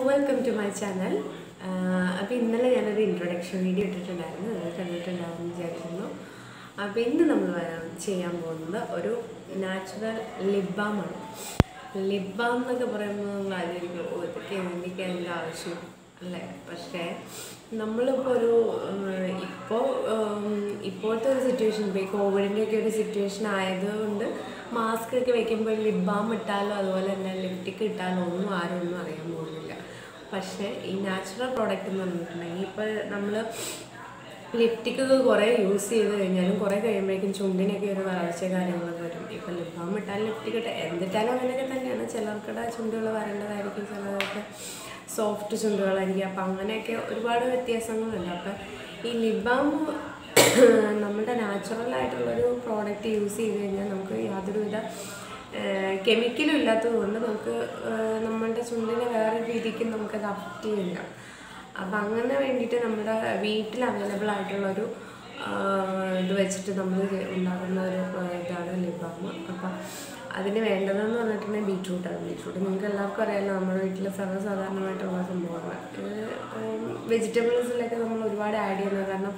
welcome to my channel അപ്പോൾ ഇന്നലെ ഞാനൊരു ഇൻട്രൊഡക്ഷൻ വീഡിയോ ഇട്ടിട്ടുണ്ടായിരുന്നു അത് കണ്ടിട്ടുണ്ടാവും വിചാരിക്കുന്നു അപ്പോൾ ഇന്ന് നമ്മൾ ചെയ്യാൻ പോകുന്നത് ഒരു നാച്ചുറൽ ലിപ് ബാമാണ് ലിപ് ബാം എന്നൊക്കെ പറയുമ്പോൾ നമ്മൾ ആലോചിക്കും ഓ ഇതൊക്കെ എനിക്ക് അതിൻ്റെ ആവശ്യം അല്ലേ പക്ഷേ നമ്മളിപ്പോൾ ഒരു ഇപ്പോൾ ഇപ്പോഴത്തെ ഒരു സിറ്റുവേഷൻ ഇപ്പോൾ ഈ കോവിഡിൻ്റെ ഒക്കെ ഒരു സിറ്റുവേഷൻ ആയതുകൊണ്ട് മാസ്ക് ഒക്കെ വെക്കുമ്പോൾ ലിപ് ബാം ഇട്ടാലോ അതുപോലെ തന്നെ ലിപ്റ്റിക് ഇട്ടാലോ ഒന്നും ആരും ഒന്നും അറിയാൻ പോകുന്നില്ല പക്ഷേ ഈ നാച്ചുറൽ പ്രോഡക്റ്റ് എന്ന് പറഞ്ഞിട്ടുണ്ടെങ്കിൽ ഇപ്പോൾ നമ്മൾ ലിപ്റ്റിക് ഒക്കെ കുറേ യൂസ് ചെയ്ത് കഴിഞ്ഞാലും കുറേ കഴിയുമ്പോഴേക്കും ചുണ്ടിനൊക്കെ ഒരു വരൾച്ച കാര്യങ്ങളൊക്കെ വരും ഇപ്പം ലിപ് ബാം ഇട്ടാലും ലിപ്റ്റിക് ഇട്ട് എന്തിട്ടാലും അങ്ങനെയൊക്കെ തന്നെയാണ് ചിലർക്കിടെ ചുണ്ടുകൾ വരേണ്ടതായിരിക്കും ചിലർക്ക് സോഫ്റ്റ് ചുണ്ടുകളായിരിക്കും അപ്പം അങ്ങനെയൊക്കെ ഒരുപാട് വ്യത്യാസങ്ങളുണ്ട് അപ്പം ഈ ലിപ് ബാം നമ്മുടെ നാച്ചുറൽ ആയിട്ടുള്ളൊരു പ്രോഡക്റ്റ് യൂസ് ചെയ്ത് കഴിഞ്ഞാൽ നമുക്ക് യാതൊരുവിധ കെമിക്കലും ഇല്ലാത്തത് കൊണ്ട് നമുക്ക് നമ്മളുടെ ചുണ്ടിനെ വേറെ രീതിക്ക് നമുക്കത് അഫക്റ്റ് ചെയ്യില്ല അപ്പം അങ്ങനെ വേണ്ടിയിട്ട് നമ്മുടെ വീട്ടിൽ അവൈലബിൾ ആയിട്ടുള്ളൊരു ഇത് വെച്ചിട്ട് നമ്മൾ ഉണ്ടാക്കുന്ന ഒരു ഇതാണ് ലിപ് ബാം അപ്പം അതിന് വേണ്ടതെന്ന് പറഞ്ഞിട്ടുണ്ടെങ്കിൽ ബീട്രൂട്ടാണ് ബീട്രൂട്ട് നിങ്ങൾക്ക് എല്ലാവർക്കും അറിയാമല്ലോ നമ്മുടെ വീട്ടിൽ സർവ്വസാധാരണമായിട്ടുള്ള സംഭവമാണ് ഇത് വെജിറ്റബിൾസിലൊക്കെ നമ്മൾ ഒരുപാട് ആഡ് ചെയ്യുന്നത് കാരണം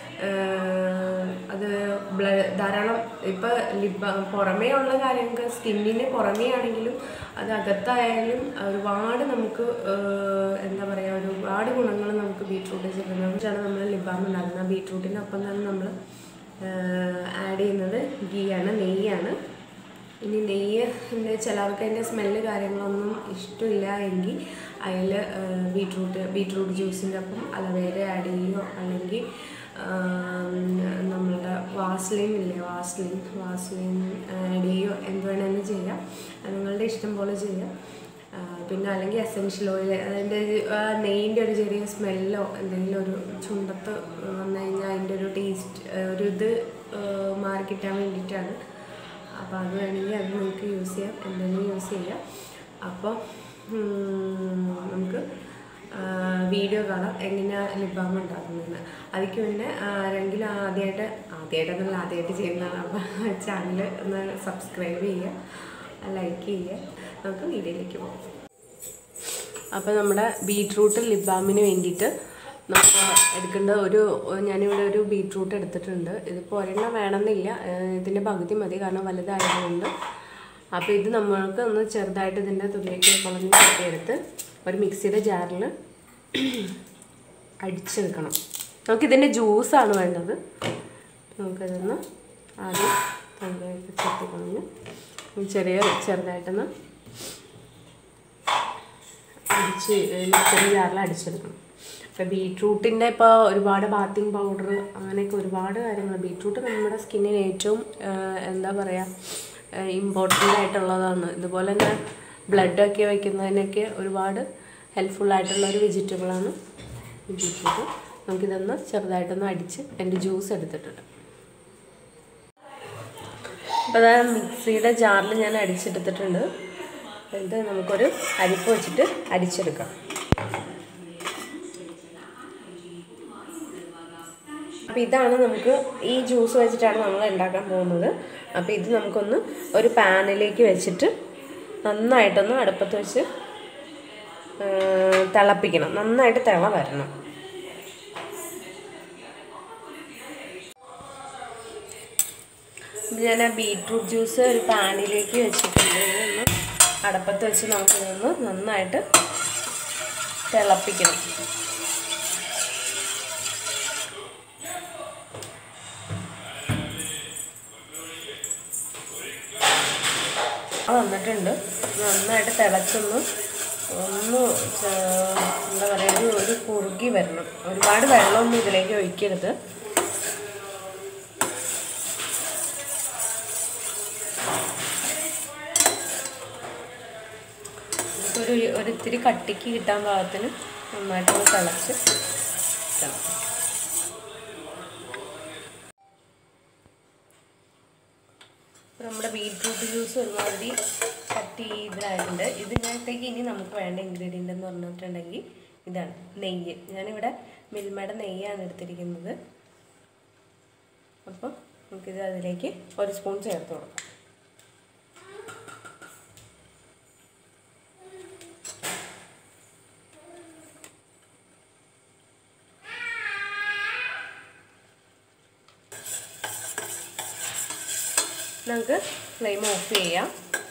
അത് ബ്ല ധാരാളം ഇപ്പോൾ ലിപ് പുറമേ ഉള്ള കാര്യങ്ങൾക്ക് സ്കിന്നിന് പുറമേ ആണെങ്കിലും അത് അകത്തായാലും ഒരുപാട് നമുക്ക് എന്താ പറയുക ഒരുപാട് ഗുണങ്ങൾ നമുക്ക് ബീട്രൂട്ട് ചെല്ലുന്നതാണ് നമ്മൾ ലിപ് ബാം ഉണ്ടാക്കുന്നത് ബീട്രൂട്ടിനൊപ്പം തന്നെ നമ്മൾ ആഡ് ചെയ്യുന്നത് ഗീയാണ് നെയ്യാണ് ഇനി നെയ്യ് ചിലർക്ക് അതിൻ്റെ സ്മെല്ല് കാര്യങ്ങളൊന്നും ഇഷ്ടമില്ല എങ്കിൽ അതിൽ ബീട്രൂട്ട് ബീട്രൂട്ട് ജ്യൂസിൻ്റെ ഒപ്പം അലവേര ആഡ് ചെയ്യുകയോ അല്ലെങ്കിൽ നമ്മളുടെ വാസ്ലിൻ ഇല്ലേ വാസ്ലിൻ വാസ്ലിൻ ആഡ് ചെയ്യുകയോ എന്ത് വേണമെങ്കിലും ചെയ്യാം അത് നിങ്ങളുടെ ഇഷ്ടം പോലെ ചെയ്യാം പിന്നെ അല്ലെങ്കിൽ എസെൻഷ്യൽ ഓയിൽ അതിൻ്റെ നെയ്യിൻ്റെ ഒരു ചെറിയ സ്മെല്ലോ എന്തെങ്കിലും ഒരു ചുണ്ടത്ത് വന്നു കഴിഞ്ഞാൽ അതിൻ്റെ ഒരു ടേസ്റ്റ് ഒരു ഇത് മാറി കിട്ടാൻ വേണ്ടിയിട്ടാണ് അപ്പോൾ അത് വേണമെങ്കിൽ അത് നമുക്ക് യൂസ് ചെയ്യാം എന്തെങ്കിലും യൂസ് ചെയ്യാം അപ്പോൾ നമുക്ക് വീഡിയോ കാണാം എങ്ങനെയാണ് ലിപ് ബാം ഉണ്ടാക്കുന്നതെന്ന് അതിക്ക് മുന്നേ ആരെങ്കിലും ആദ്യമായിട്ട് ആദ്യമായിട്ടൊന്നുമില്ല ആദ്യമായിട്ട് ചെയ്യുന്നതാണ് അപ്പോൾ ചാനൽ ഒന്ന് സബ്സ്ക്രൈബ് ചെയ്യുക ലൈക്ക് ചെയ്യുക നമുക്ക് വീഡിയോയിലേക്ക് പോകാം അപ്പോൾ നമ്മുടെ ബീട്രൂട്ട് ലിപ് ബാമിന് വേണ്ടിയിട്ട് നമുക്ക് എടുക്കേണ്ട ഒരു ഞാനിവിടെ ഒരു ബീട്രൂട്ട് എടുത്തിട്ടുണ്ട് ഇതിപ്പോൾ ഒരെണ്ണം വേണമെന്നില്ല ഇതിൻ്റെ പകുതി മതി കാരണം വലുതായതുകൊണ്ട് അപ്പോൾ ഇത് നമ്മൾക്ക് ഒന്ന് ചെറുതായിട്ട് ഇതിൻ്റെ തുള്ളിലേക്ക് കുളഞ്ഞ് കെട്ടിയെടുത്ത് ഒരു മിക്സിയുടെ ജാറിൽ അടിച്ചെടുക്കണം നമുക്കിതിൻ്റെ ജ്യൂസാണ് വേണ്ടത് നമുക്കതൊന്ന് ആദ്യം തൊണ്ടയൊക്കെ ചെത്തി കളഞ്ഞ് ചെറിയ ചെറുതായിട്ടൊന്ന് അടിച്ച് മിക്സിയുടെ ജാറിൽ അടിച്ചെടുക്കണം ഇപ്പോൾ ബീട്രൂട്ടിൻ്റെ ഇപ്പോൾ ഒരുപാട് ബാത്തിങ് പൗഡർ അങ്ങനെയൊക്കെ ഒരുപാട് കാര്യങ്ങൾ ബീട്രൂട്ട് നമ്മുടെ സ്കിന്നിന് ഏറ്റവും എന്താ പറയുക ഇമ്പോർട്ടൻ്റ് ആയിട്ടുള്ളതാണ് ഇതുപോലെ തന്നെ ബ്ലഡൊക്കെ വയ്ക്കുന്നതിനൊക്കെ ഒരുപാട് ഹെൽപ്ഫുൾ ആയിട്ടുള്ള ഒരു വെജിറ്റബിളാണ് ബീട്രൂട്ട് നമുക്കിതൊന്ന് ചെറുതായിട്ടൊന്ന് അടിച്ച് എൻ്റെ ജ്യൂസ് എടുത്തിട്ടുണ്ട് അപ്പോൾ അതായത് മിക്സിയുടെ ജാറിൽ ഞാൻ അടിച്ചെടുത്തിട്ടുണ്ട് ഇത് നമുക്കൊരു അരിപ്പ് വെച്ചിട്ട് അടിച്ചെടുക്കാം അപ്പോൾ ഇതാണ് നമുക്ക് ഈ ജ്യൂസ് വെച്ചിട്ടാണ് നമ്മൾ ഉണ്ടാക്കാൻ പോകുന്നത് അപ്പോൾ ഇത് നമുക്കൊന്ന് ഒരു പാനിലേക്ക് വെച്ചിട്ട് നന്നായിട്ടൊന്ന് അടുപ്പത്ത് വെച്ച് തിളപ്പിക്കണം നന്നായിട്ട് തിള വരണം ഞാൻ ആ ബീട്രൂട്ട് ജ്യൂസ് ഒരു പാനിലേക്ക് വെച്ചിട്ടുണ്ട് ഒന്ന് അടപ്പത്ത് വെച്ച് നമുക്കിതൊന്ന് നന്നായിട്ട് തിളപ്പിക്കണം വന്നിട്ടുണ്ട് നന്നായിട്ട് തിളച്ചൊന്ന് ഒന്ന് എന്താ പറയുക ഒരു ഒരു കുറുകി വരണം ഒരുപാട് വെള്ളമൊന്നും ഇതിലേക്ക് ഒഴിക്കരുത് ഒരു ഒരിത്തിരി കട്ടിക്ക് കിട്ടാൻ പാകത്തിന് നന്നായിട്ടൊന്ന് തിളച്ച് തിളക്കും നമ്മുടെ ബീട്രൂട്ട് ജ്യൂസ് ഒരുമാതിരി കട്ടി ഇതിലായിട്ടുണ്ട് ഇതിനകത്തേക്ക് ഇനി നമുക്ക് വേണ്ട ഇൻഗ്രീഡിയൻ്റ് എന്ന് പറഞ്ഞിട്ടുണ്ടെങ്കിൽ ഇതാണ് നെയ്യ് ഞാനിവിടെ മിൽമയുടെ നെയ്യാണ് എടുത്തിരിക്കുന്നത് അപ്പോൾ നമുക്കിത് അതിലേക്ക് ഒരു സ്പൂൺ ചേർത്ത് കൊടുക്കാം നമുക്ക് ഫ്ലെയിം ഓഫ് ചെയ്യാം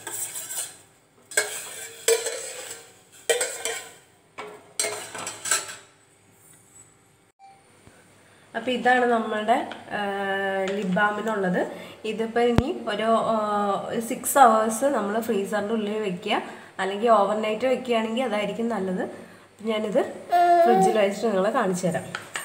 അപ്പോൾ ഇതാണ് നമ്മുടെ ലിപ് ബാമിനുള്ളത് ഇതിപ്പോൾ ഇനി ഒരു സിക്സ് അവേഴ്സ് നമ്മൾ ഫ്രീസറിൻ്റെ ഉള്ളിൽ വെക്കുക അല്ലെങ്കിൽ ഓവർനൈറ്റ് വെക്കുകയാണെങ്കിൽ അതായിരിക്കും നല്ലത് ഞാനിത് ഫ്രിഡ്ജിൽ വെച്ചിട്ട് നിങ്ങളെ കാണിച്ചു തരാം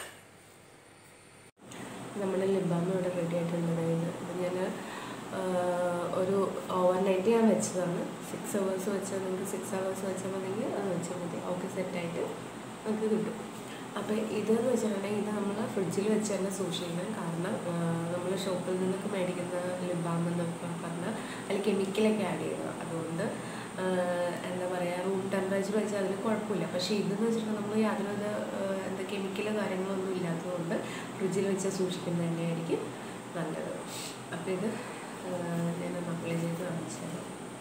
നമ്മുടെ ലിപ് ബാം ഇവിടെ റെഡി ആയിട്ടുണ്ട് ഇത് ഞാൻ ഒരു ഓവർനൈറ്റ് ഞാൻ വെച്ചതാണ് സിക്സ് അവേഴ്സ് വെച്ചാൽ നിങ്ങൾക്ക് സിക്സ് അവേഴ്സ് വെച്ചാൽ മതിയെങ്കിൽ അത് വെച്ചാൽ മതി ഓക്കെ സെറ്റായിട്ട് നമുക്ക് കിട്ടും അപ്പോൾ ഇതെന്ന് വെച്ചിട്ടുണ്ടെങ്കിൽ ഇത് നമ്മൾ ഫ്രിഡ്ജിൽ വെച്ച് തന്നെ സൂക്ഷിക്കണം കാരണം നമ്മൾ ഷോപ്പിൽ നിന്നൊക്കെ മേടിക്കുന്ന ലിപ് ബാം എന്നൊക്കെ പറഞ്ഞാൽ അതിൽ കെമിക്കലൊക്കെ ആഡ് ചെയ്യുന്നത് അതുകൊണ്ട് എന്താ പറയുക റൂം ടെമ്പറേച്ചർ വെച്ചാൽ അതിന് കുഴപ്പമില്ല പക്ഷേ ഇതെന്ന് വെച്ചിട്ടുണ്ടെങ്കിൽ നമ്മൾ യാതൊരു എന്താ കെമിക്കലോ കാര്യങ്ങളൊന്നും ഇല്ലാത്തതുകൊണ്ട് ഫ്രിഡ്ജിൽ വെച്ച് സൂക്ഷിക്കുന്നത് തന്നെയായിരിക്കും നല്ലത് അപ്പോൾ ഇത് ഞാനൊന്ന് അപ്ലൈ ചെയ്ത് കാണിച്ചു തരാം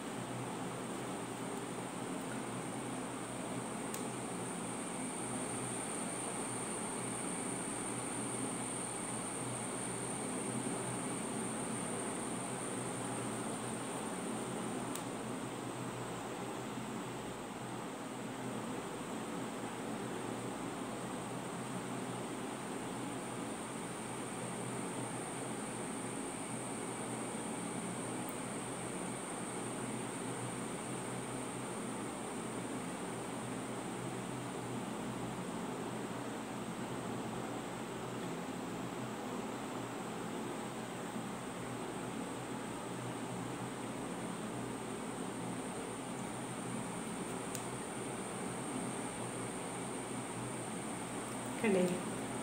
കണ്ടില്ലേ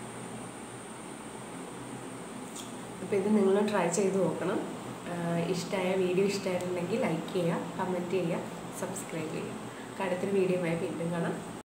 അപ്പോൾ ഇത് നിങ്ങൾ ട്രൈ ചെയ്ത് നോക്കണം ഇഷ്ടമായ വീഡിയോ ഇഷ്ടമായിട്ടുണ്ടെങ്കിൽ ലൈക്ക് ചെയ്യുക കമൻറ്റ് ചെയ്യുക സബ്സ്ക്രൈബ് ചെയ്യുക അടുത്തൊരു വീഡിയോയുമായി വീണ്ടും കാണാം